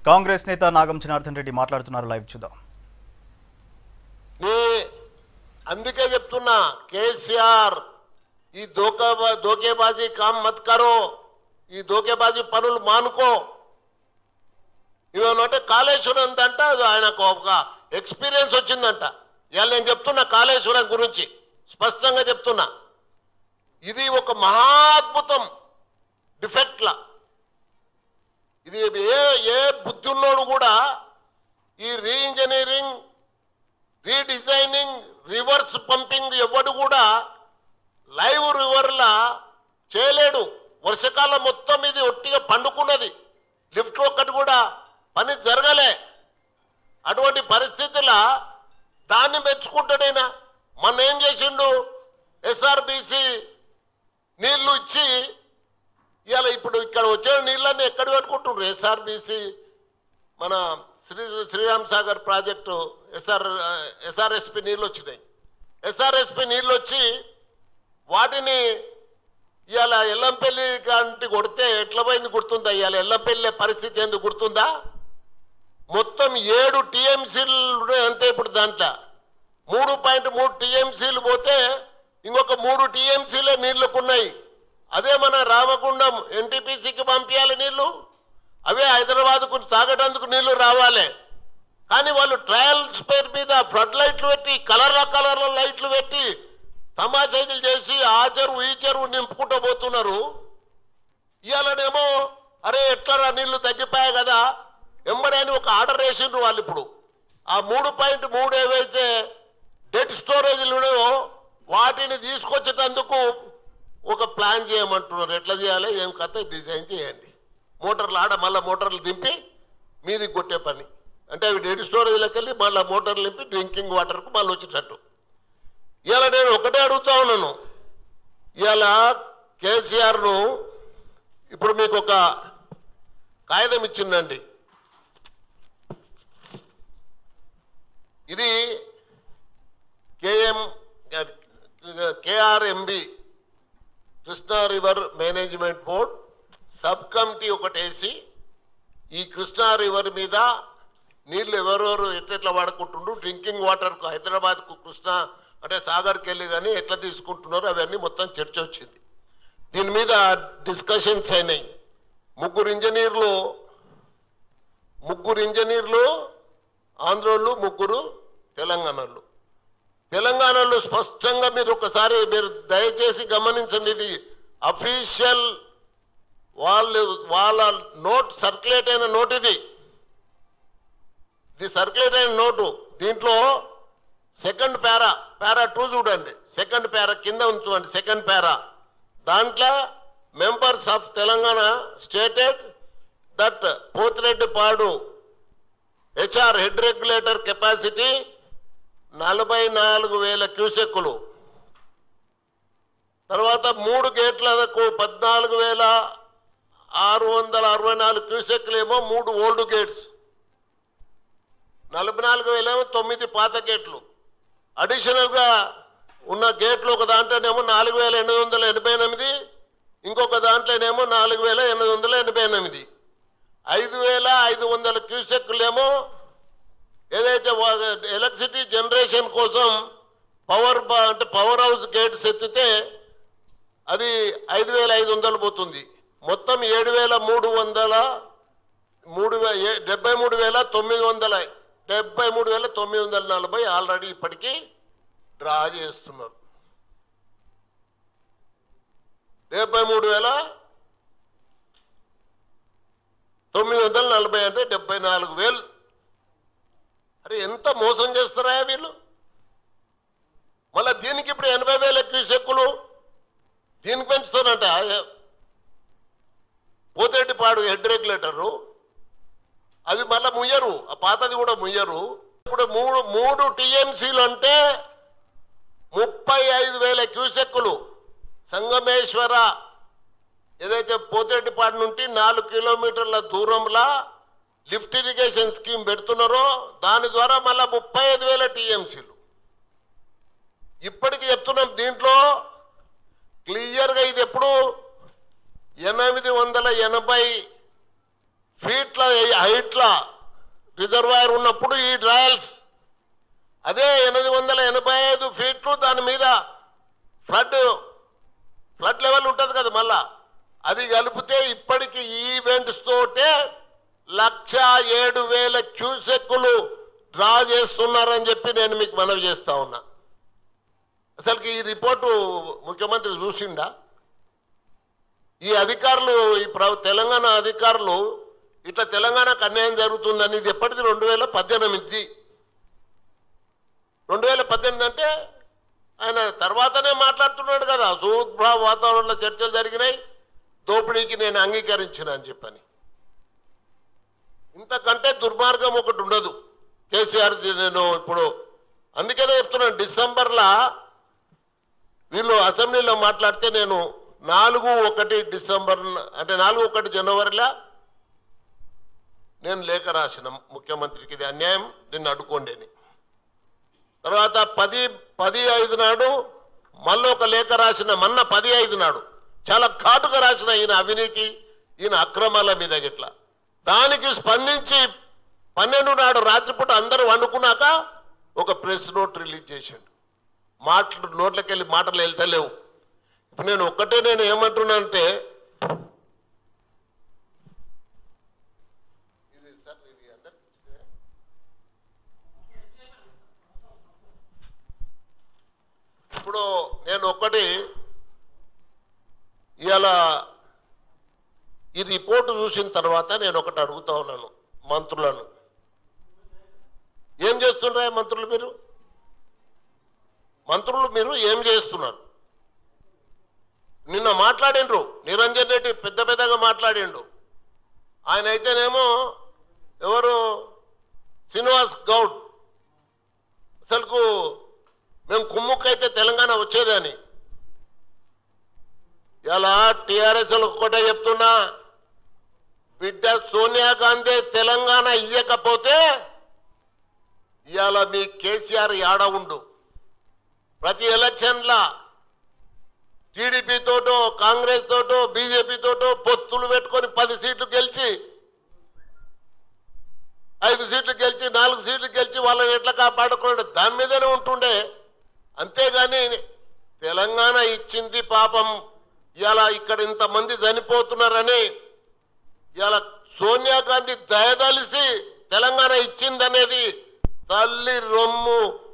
కాంగ్రెస్ నేత నాగం జనార్దన్ రెడ్డి మాట్లాడుతున్నారు లైవ్ చూద్దాం నీ అందుకే చెప్తున్నా కేసీఆర్ ఈ దోకా దోకేబాజీ కామ్ మత్ కరో ఈ దోకేబాజీ పనులు మానుకో ఇవేమంటే కాళేశ్వరం అంట ఆయనకు ఒక ఎక్స్పీరియన్స్ వచ్చిందంట ఇవాళ నేను చెప్తున్నా కాళేశ్వరం గురించి స్పష్టంగా చెప్తున్నా ఇది ఒక మహాద్భుతం డిఫెక్ట్లా ఇది ఏ ఏ బుద్ధి ఉన్నోడు కూడా ఈ రీఇంజనీరింగ్ రీడిజైనింగ్ రివర్స్ పంపింగ్ ఎవడు కూడా లైవ్ రివర్లా చేయలేడు వర్షకాలం మొత్తం ఇది ఒట్టిగా పండుకున్నది లిఫ్ట్ ఒక్కటి కూడా పని జరగలే అటువంటి పరిస్థితుల దాన్ని మెచ్చుకుంటాడైనా మొన్న ఏం చేసిండు ఎస్ఆర్బిసి నీళ్లు ఇచ్చి ఇవాళ ఇప్పుడు ఇక్కడ వచ్చే నీళ్ళన్నీ ఎక్కడ పెట్టుకుంటున్నారు ఎస్ఆర్బిసి మన Shri Sriram Sagar project SR SRSP నీళ్ళు వచ్చినాయి ఎస్ఆర్ఎస్పి నీళ్ళు వచ్చి వాటిని ఇవాళ ఎల్లంపల్లి కంటి కొడితే ఎట్లా పోయింది గుర్తుందా ఇవాళ ఎల్లంపల్లి పరిస్థితి ఎందుకు గుర్తుందా మొత్తం ఏడు టీఎంసీలు అంతే ఇప్పుడు దాంట్లో మూడు పాయింట్ మూడు టీఎంసీలు పోతే ఇంకొక మూడు టీఎంసీలే నీళ్లుకున్నాయి అదే మన రామగుండం ఎన్టీపీసీకి పంపించాలి నీళ్లు అవే హైదరాబాద్కు తాగడానికి నీళ్లు రావాలి కానీ వాళ్ళు ట్రయల్స్ పేరు మీద ఫ్లడ్ లైట్లు పెట్టి కలర్ కలర్ల లైట్లు పెట్టి తమాషాయిలు చేసి ఆ చెరువు ఈ చెరువు నింపుకుంటూ పోతున్నారు ఇవాళనేమో అరే ఎట్లరా నీళ్లు తగ్గిపోయాయి కదా ఎంబడని ఒక ఆర్డర్ వేసిండ్రు వాళ్ళు ఇప్పుడు ఆ మూడు పాయింట్ మూడు ఏవైతే డెడ్ స్టోరేజ్లు వాటిని తీసుకొచ్చేటందుకు ఒక ప్లాన్ చేయమంటున్నారు ఎట్లా చేయాలి ఏం కథ డిజైన్ చేయండి మోటార్లు ఆడ మళ్ళీ మోటార్లు దింపి మీది కొట్టే పని అంటే అవి డెడ్ స్టోరేజ్లోకి వెళ్ళి మళ్ళీ మోటార్లు నింపి డ్రింకింగ్ వాటర్కు మళ్ళీ వచ్చేటట్టు ఇవాళ నేను ఒకటే అడుగుతా ఉన్నాను ఇవాళ కేసీఆర్ను ఇప్పుడు మీకు ఒక కాగితం ఇచ్చిందండి ఇది KM KRMB Krishna river management board sub committee ఒకటి వేసి ఈ కృష్ణా రివర్ మీద నీళ్లు ఎవరెవరు ఎట్లెట్లా వాడుకుంటుండ్రు డ్రింకింగ్ వాటర్కు హైదరాబాద్కు కృష్ణా అంటే సాగర్కి వెళ్ళి కానీ ఎట్లా తీసుకుంటున్నారు అవన్నీ మొత్తం చర్చ వచ్చింది దీని మీద డిస్కషన్స్ అయినాయి ముగ్గురు ఇంజనీర్లు ముగ్గురు ఇంజనీర్లు ఆంధ్రోళ్ళు ముగ్గురు తెలంగాణలో తెలంగాణలో స్పష్టంగా మీరు ఒకసారి మీరు దయచేసి గమనించండి ఇది అఫీషియల్ వాళ్ళు వాళ్ళ నోట్ సర్క్యులేట్ అయిన నోట్ ఇది ఇది సర్క్యులేట్ అయిన నోటు దీంట్లో సెకండ్ పారా పారా టూ చూడండి సెకండ్ పారా కింద ఉంచుకోండి సెకండ్ పారా దాంట్లో members of Telangana stated that Pothireddypadu HR head regulator capacity నలభై నాలుగు వేల క్యూసెక్కులు తర్వాత మూడు గేట్లకు పద్నాలుగు వేల ఆరు వందల అరవై నాలుగు క్యూసెక్లు ఏమో మూడు ఓల్డ్ గేట్స్ నలభై నాలుగు వేలేమో తొమ్మిది పాత గేట్లు అడిషనల్గా ఉన్న గేట్లు ఒక దాంట్లోనేమో నాలుగు వేల ఎనిమిది వందల ఎనభై ఎనిమిది ఇంకొక దాంట్లోనేమో నాలుగు వేల ఎనిమిది వందల ఎనభై ఎనిమిది ఐదు వేల ఐదు వందల క్యూసెక్లేమో ఏదైతే ఎలక్ట్రిసిటీ జనరేషన్ కోసం పవర్ బా- అంటే పవర్ హౌస్ గేట్స్ ఎత్తితే అది ఐదు వేల ఐదు వందలు పోతుంది మొత్తం ఏడు వేల మూడు వందల మూడు వే ఏ- డెబ్బై మూడు వేల తొమ్మిది వందల డెబ్బై మూడు వేల తొమ్మిది వందల నలభై ఆల్రెడీ ఇప్పటికీ డ్రా చేస్తున్నారు డెబ్బై మూడు వేల తొమ్మిది వందల నలభై అంటే డెబ్బై నాలుగు వేలు అరే ఎంత మోసం చేస్తారా వీళ్ళు మళ్ళీ దీనికి ఇప్పుడు ఎనభై వేల క్యూసెక్కులు దీనికి పెంచుతారంట పోతేటిపాడు హెడ్ రెగ్యులేటరు అది మళ్ళీ ముయ్యరు ఆ పాతది కూడా ముయ్యరు ఇప్పుడు మూడు మూడు టీఎంసీలు అంటే ముప్పై ఐదు వేల క్యూసెక్కులు సంగమేశ్వర ఏదైతే పోతేటిపాడు నుండి నాలుగు కిలోమీటర్ల దూరంలో లిఫ్ట్ ఇరిగేషన్ స్కీమ్ పెడుతున్నారో దాని ద్వారా మళ్ళా ముప్పై ఐదు వేల టీఎంసీలు ఇప్పటికి చెప్తున్నాం దీంట్లో క్లియర్గా ఇది ఎప్పుడు ఎనిమిది వందల ఎనభై ఫీట్ల హైట్ల రిజర్వాయర్ ఉన్నప్పుడు ఈ ట్రయల్స్ అదే ఎనిమిది వందల ఎనభై ఐదు ఫీట్లు దాని మీద ఫ్లడ్ ఫ్లడ్ లెవెల్ ఉంటుంది కదా మళ్ళా అది కలిపితే ఇప్పటికి ఈ ఈవెంట్స్ తోటే లక్ష ఏడు వేల క్యూసెక్కులు డ్రా చేస్తున్నారని చెప్పి నేను మీకు మనవి చేస్తా ఉన్నా అసలుకి ఈ రిపోర్టు ముఖ్యమంత్రి చూసిండా ఈ అధికారులు ఈ ప్ర- తెలంగాణ అధికారులు ఇట్లా తెలంగాణకు అన్యాయం జరుగుతుందని ఇది ఎప్పటిది రెండు వేల పద్దెనిమిది రెండు వేల పద్దెనిమిది అంటే ఆయన తర్వాతనే మాట్లాడుతున్నాడు కదా సూద్భా వాతావరణంలో చర్చలు జరిగినాయి దోపిడీకి నేను అంగీకరించిన అని చెప్పని ఇంతకంటే దుర్మార్గం ఒకటి ఉండదు కేసీఆర్ ది నేను ఇప్పుడు అందుకనే చెప్తున్నాను డిసెంబర్లా వీళ్ళు అసెంబ్లీలో మాట్లాడితే నేను నాలుగు ఒకటి డిసెంబర్ అంటే నాలుగు ఒకటి జనవరిలో నేను లేఖ రాసిన ముఖ్యమంత్రికి ఇది అన్యాయం దీన్ని అడ్డుకోండి అని తర్వాత పది పది ఐదు నాడు మళ్ళీ ఒక లేఖ రాసిన మొన్న పది ఐదు నాడు చాలా ఘాటుగా రాసిన ఈయన అవినీతి ఈయన అక్రమాల మీద గిట్లా దానికి స్పందించి పన్నెండు నాడు రాత్రిపూట అందరూ వండుకున్నాక ఒక ప్రెస్ నోట్ రిలీజ్ చేసిండు మాటలు నోట్లకి వెళ్ళి మాటలు వెళ్తలేవు ఇప్పుడు నేను ఒక్కటే నేను ఏమంటున్నానంటే ఇది సార్ ఇది అందరికి ఇచ్చితే ఇప్పుడు నేను ఒక్కటి ఇవాళ ఈ రిపోర్టు చూసిన తర్వాత నేను ఒకటి అడుగుతా ఉన్నాను మంత్రులను ఏం చేస్తుండ్రా మంత్రులు మీరు మంత్రులు మీరు ఏం చేస్తున్నారు నిన్న మాట్లాడిండ్రు నిరంజన్ రెడ్డి పెద్ద పెద్దగా మాట్లాడిండు ఆయన అయితేనేమో ఎవరు శ్రీనివాస్ గౌడ్ అసలుకు మేము కుమ్ముకైతే తెలంగాణ వచ్చేదని ఇలా టిఆర్ఎస్ ఒక్కటే చెప్తున్నా బిడ్డ సోనియా గాంధీ తెలంగాణ ఇయ్యకపోతే ఇవాళ మీ కేసీఆర్ యాడ ఉండు ప్రతి ఎలక్షన్లా టీడీపీ తోటో కాంగ్రెస్ తోటో బీజేపీ తోటో పొత్తులు పెట్టుకొని పది సీట్లు గెలిచి ఐదు సీట్లు గెలిచి నాలుగు సీట్లు గెలిచి వాళ్ళని ఎట్లా కాపాడుకున్నాడు దాని మీదనే ఉంటుండే అంతేగాని తెలంగాణ ఇచ్చింది పాపం ఇలా ఇక్కడ ఇంతమంది చనిపోతున్నారని ఇలా సోనియా గాంధీ దయదలిసి తెలంగాణ ఇచ్చిందనేది తల్లి రొమ్ము